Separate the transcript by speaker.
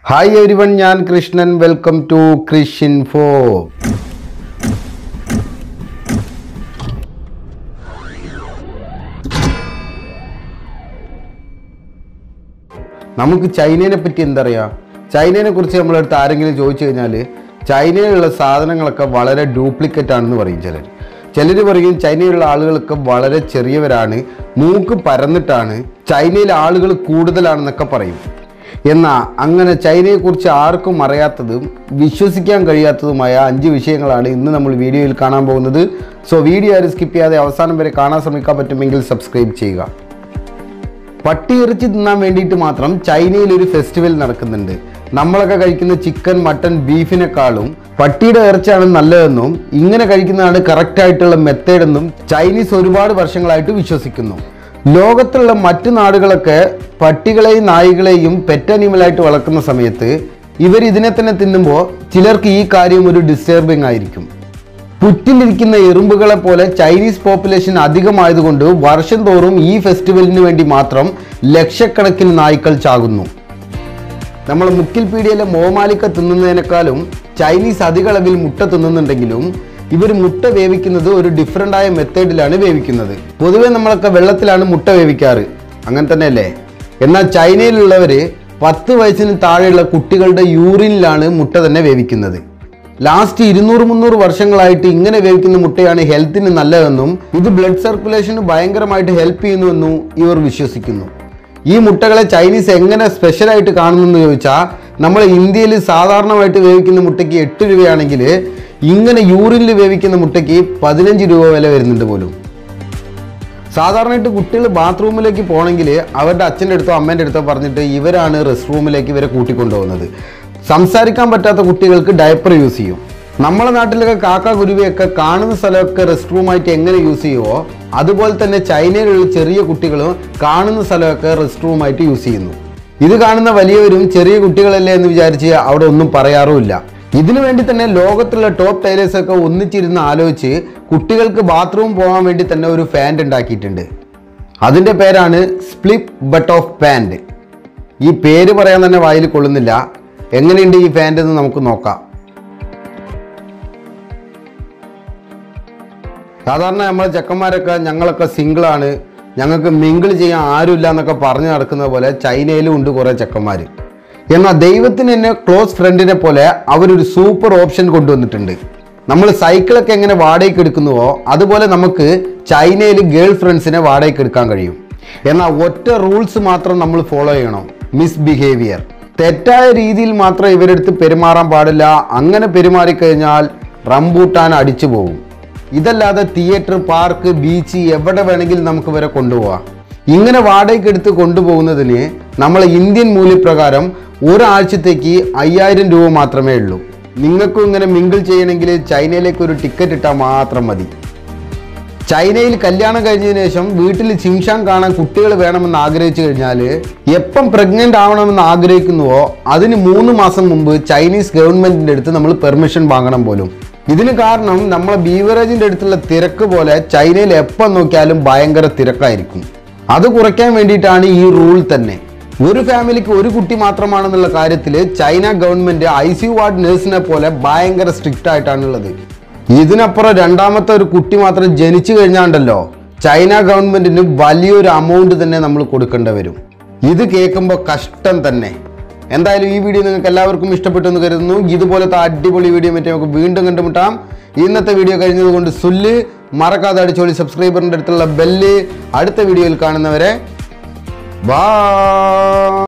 Speaker 1: hi everyone ഞാൻ Krishnan welcome to കൃഷിൻ ഫോ നമുക്ക് ചൈനയെ പറ്റി എന്തറിയാം ചൈനയെ കുറിച്ച് നമ്മളടുത്ത് ആരെങ്കിലും ചോദിച്ചു കഴിഞ്ഞാൽ ചൈനയിലുള്ള സാധനങ്ങളൊക്കെ വളരെ ഡ്യൂപ്ലിക്കേറ്റ് ആണെന്ന് പറയും ചിലർ ചിലർ പറയും ചൈനയിലുള്ള ആളുകളൊക്കെ വളരെ ചെറിയവരാണ് മൂക്ക് പരന്നിട്ടാണ് ചൈനയിലെ ആളുകൾ കൂടുതലാണെന്നൊക്കെ പറയും എന്നാൽ അങ്ങനെ ചൈനയെക്കുറിച്ച് ആർക്കും അറിയാത്തതും വിശ്വസിക്കാൻ കഴിയാത്തതുമായ അഞ്ച് വിഷയങ്ങളാണ് ഇന്ന് നമ്മൾ വീഡിയോയിൽ കാണാൻ പോകുന്നത് സോ വീഡിയോ ആരും സ്കിപ്പ് ചെയ്യാതെ അവസാനം വരെ കാണാൻ ശ്രമിക്കാൻ പറ്റുമെങ്കിൽ സബ്സ്ക്രൈബ് ചെയ്യുക പട്ടിയിറച്ചി തിന്നാൻ വേണ്ടിയിട്ട് മാത്രം ചൈനയിൽ ഒരു ഫെസ്റ്റിവൽ നടക്കുന്നുണ്ട് നമ്മളൊക്കെ കഴിക്കുന്ന ചിക്കൻ മട്ടൺ ബീഫിനെക്കാളും പട്ടിയുടെ ഇറച്ചിയാണ് നല്ലതെന്നും ഇങ്ങനെ കഴിക്കുന്നതാണ് കറക്റ്റ് ആയിട്ടുള്ള മെത്തേഡ് എന്നും ചൈനീസ് ഒരുപാട് വർഷങ്ങളായിട്ട് വിശ്വസിക്കുന്നു ലോകത്തുള്ള മറ്റു നാടുകളൊക്കെ പട്ടികളെയും നായികളെയും പെറ്റ് അനിമലായിട്ട് വളർത്തുന്ന സമയത്ത് ഇവർ ഇതിനെ തന്നെ തിന്നുമ്പോൾ ചിലർക്ക് ഈ കാര്യം ഒരു ഡിസ്റ്റർബിംഗ് ആയിരിക്കും പുറ്റിലിരിക്കുന്ന എറുമ്പുകളെ പോലെ ചൈനീസ് പോപ്പുലേഷൻ അധികമായതുകൊണ്ട് വർഷം തോറും ഈ ഫെസ്റ്റിവലിന് വേണ്ടി മാത്രം ലക്ഷക്കണക്കിന് നായ്ക്കൾ ചാകുന്നു നമ്മൾ മുക്കിൽ പീടിയയിലെ മോമാലിക്ക തിന്നുന്നതിനേക്കാളും ചൈനീസ് അധിക അളവിൽ മുട്ട തിന്നുന്നുണ്ടെങ്കിലും ഇവർ മുട്ട വേവിക്കുന്നത് ഒരു ഡിഫറൻ്റ് ആയ മെത്തേഡിലാണ് വേവിക്കുന്നത് പൊതുവെ നമ്മളൊക്കെ വെള്ളത്തിലാണ് മുട്ട വേവിക്കാറ് അങ്ങനെ തന്നെയല്ലേ എന്നാൽ ചൈനയിലുള്ളവർ പത്ത് വയസ്സിന് താഴെയുള്ള കുട്ടികളുടെ യൂറിനിലാണ് മുട്ട തന്നെ വേവിക്കുന്നത് ലാസ്റ്റ് ഇരുന്നൂറ് മുന്നൂറ് വർഷങ്ങളായിട്ട് ഇങ്ങനെ വേവിക്കുന്ന മുട്ടയാണ് ഹെൽത്തിന് നല്ലതെന്നും ഇത് ബ്ലഡ് സർക്കുലേഷന് ഭയങ്കരമായിട്ട് ഹെൽപ്പ് ചെയ്യുന്നുവെന്നും ഇവർ വിശ്വസിക്കുന്നു ഈ മുട്ടകളെ ചൈനീസ് എങ്ങനെ സ്പെഷ്യലായിട്ട് കാണുന്നെന്ന് ചോദിച്ചാൽ നമ്മൾ ഇന്ത്യയിൽ സാധാരണമായിട്ട് വേവിക്കുന്ന മുട്ടയ്ക്ക് എട്ട് രൂപയാണെങ്കിൽ ഇങ്ങനെ യൂറിനിൽ വേവിക്കുന്ന മുട്ടയ്ക്ക് പതിനഞ്ച് രൂപ വില വരുന്നുണ്ട് പോലും സാധാരണയായിട്ട് കുട്ടികൾ ബാത്റൂമിലേക്ക് പോകണമെങ്കിൽ അവരുടെ അച്ഛൻ്റെ അടുത്തോ അമ്മേൻ്റെ അടുത്തോ പറഞ്ഞിട്ട് ഇവരാണ് റെസ്റ്റ് റൂമിലേക്ക് ഇവരെ കൂട്ടിക്കൊണ്ടുപോകുന്നത് സംസാരിക്കാൻ പറ്റാത്ത കുട്ടികൾക്ക് ഡയപ്പർ യൂസ് ചെയ്യും നമ്മളെ നാട്ടിലൊക്കെ കാക്ക കുരുവിയൊക്കെ കാണുന്ന സ്ഥലമൊക്കെ റെസ്റ്റ് റൂമായിട്ട് എങ്ങനെ യൂസ് ചെയ്യുമോ അതുപോലെ തന്നെ ചൈനയിലുള്ള ചെറിയ കുട്ടികളും കാണുന്ന സ്ഥലമൊക്കെ റെസ്റ്റ് റൂമായിട്ട് യൂസ് ചെയ്യുന്നു ഇത് കാണുന്ന വലിയവരും ചെറിയ കുട്ടികളല്ലേ എന്ന് വിചാരിച്ച് അവിടെ ഒന്നും പറയാറുമില്ല ഇതിനു വേണ്ടി തന്നെ ലോകത്തുള്ള ടോപ്പ് ടൈലേഴ്സ് ഒക്കെ ഒന്നിച്ചിരുന്ന് ആലോചിച്ച് കുട്ടികൾക്ക് ബാത്റൂം പോകാൻ വേണ്ടി തന്നെ ഒരു ഫാൻറ് ഉണ്ടാക്കിയിട്ടുണ്ട് അതിൻ്റെ പേരാണ് സ്പ്ലിപ്പ് ബട്ട് ഓഫ് പാൻറ് ഈ പേര് പറയാൻ തന്നെ വായിൽ കൊള്ളുന്നില്ല എങ്ങനെയുണ്ട് ഈ ഫാൻറ് എന്ന് നമുക്ക് നോക്കാം സാധാരണ നമ്മളെ ചെക്കന്മാരൊക്കെ ഞങ്ങളൊക്കെ സിംഗിളാണ് ഞങ്ങൾക്ക് മിങ്കിൾ ചെയ്യാൻ ആരുമില്ല എന്നൊക്കെ പറഞ്ഞു നടക്കുന്ന പോലെ ചൈനയിലും ഉണ്ട് കുറേ ചെക്കന്മാർ എന്നാൽ ദൈവത്തിന് തന്നെ ക്ലോസ് ഫ്രണ്ടിനെ പോലെ അവരൊരു സൂപ്പർ ഓപ്ഷൻ കൊണ്ടുവന്നിട്ടുണ്ട് നമ്മൾ സൈക്കിളൊക്കെ എങ്ങനെ വാടകയ്ക്ക് എടുക്കുന്നുവോ അതുപോലെ നമുക്ക് ചൈനയിൽ ഗേൾ ഫ്രണ്ട്സിനെ വാടകയ്ക്ക് എടുക്കാൻ കഴിയും എന്നാൽ ഒറ്റ റൂൾസ് മാത്രം നമ്മൾ ഫോളോ ചെയ്യണം മിസ്ബിഹേവിയർ തെറ്റായ രീതിയിൽ മാത്രം ഇവരെടുത്ത് പെരുമാറാൻ പാടില്ല അങ്ങനെ പെരുമാറിക്കഴിഞ്ഞാൽ റംബൂട്ടാൻ അടിച്ചു പോകും ഇതല്ലാതെ തിയേറ്റർ പാർക്ക് ബീച്ച് എവിടെ വേണമെങ്കിലും നമുക്ക് വരെ കൊണ്ടുപോകാം ഇങ്ങനെ വാടകയ്ക്ക് എടുത്ത് കൊണ്ടുപോകുന്നതിന് നമ്മളെ ഇന്ത്യൻ മൂല്യപ്രകാരം ഒരാഴ്ചത്തേക്ക് അയ്യായിരം രൂപ മാത്രമേ ഉള്ളൂ നിങ്ങൾക്കും ഇങ്ങനെ മിങ്കിൾ ചെയ്യണമെങ്കിൽ ചൈനയിലേക്ക് ഒരു ടിക്കറ്റ് ഇട്ടാൽ മാത്രം മതി ചൈനയിൽ കല്യാണം കഴിഞ്ഞതിന് ശേഷം വീട്ടിൽ ചിങ്ഷാങ് കാണാൻ കുട്ടികൾ വേണമെന്ന് ആഗ്രഹിച്ചു കഴിഞ്ഞാൽ എപ്പം പ്രഗ്നന്റ് ആവണമെന്ന് ആഗ്രഹിക്കുന്നുവോ അതിന് മൂന്ന് മാസം മുമ്പ് ചൈനീസ് ഗവൺമെന്റിന്റെ അടുത്ത് നമ്മൾ പെർമിഷൻ വാങ്ങണം പോലും ഇതിന് കാരണം നമ്മളെ ബീവറേജിന്റെ അടുത്തുള്ള തിരക്ക് പോലെ ചൈനയിൽ എപ്പം നോക്കിയാലും ഭയങ്കര തിരക്കായിരിക്കും അത് കുറയ്ക്കാൻ വേണ്ടിയിട്ടാണ് ഈ റൂൾ തന്നെ ഒരു ഫാമിലിക്ക് ഒരു കുട്ടി മാത്രമാണെന്നുള്ള കാര്യത്തിൽ China government I C ward നഴ്സിനെ പോലെ ഭയങ്കര സ്ട്രിക്റ്റ് ആയിട്ടാണുള്ളത് ഇതിനപ്പുറം രണ്ടാമത്തെ ഒരു കുട്ടി മാത്രം ജനിച്ചു കഴിഞ്ഞാണ്ടല്ലോ ചൈന ഗവൺമെന്റിന് വലിയൊരു എമൗണ്ട് തന്നെ നമ്മൾ കൊടുക്കേണ്ടി വരും ഇത് കേൾക്കുമ്പോൾ കഷ്ടം തന്നെ എന്തായാലും ഈ വീഡിയോ നിങ്ങൾക്ക് എല്ലാവർക്കും ഇഷ്ടപ്പെട്ടു എന്ന് കരുതുന്നു ഇതുപോലത്തെ അടിപൊളി വീഡിയോ മറ്റേ നമുക്ക് വീണ്ടും കണ്ടുമുട്ടാം ഇന്നത്തെ വീഡിയോ കഴിഞ്ഞത് കൊണ്ട് സുല്ല് മറക്കാതെ അടിച്ചോളി സബ്സ്ക്രൈബറിൻ്റെ അടുത്തുള്ള ബെല്ല് അടുത്ത വീഡിയോയിൽ കാണുന്നവരെ ബാ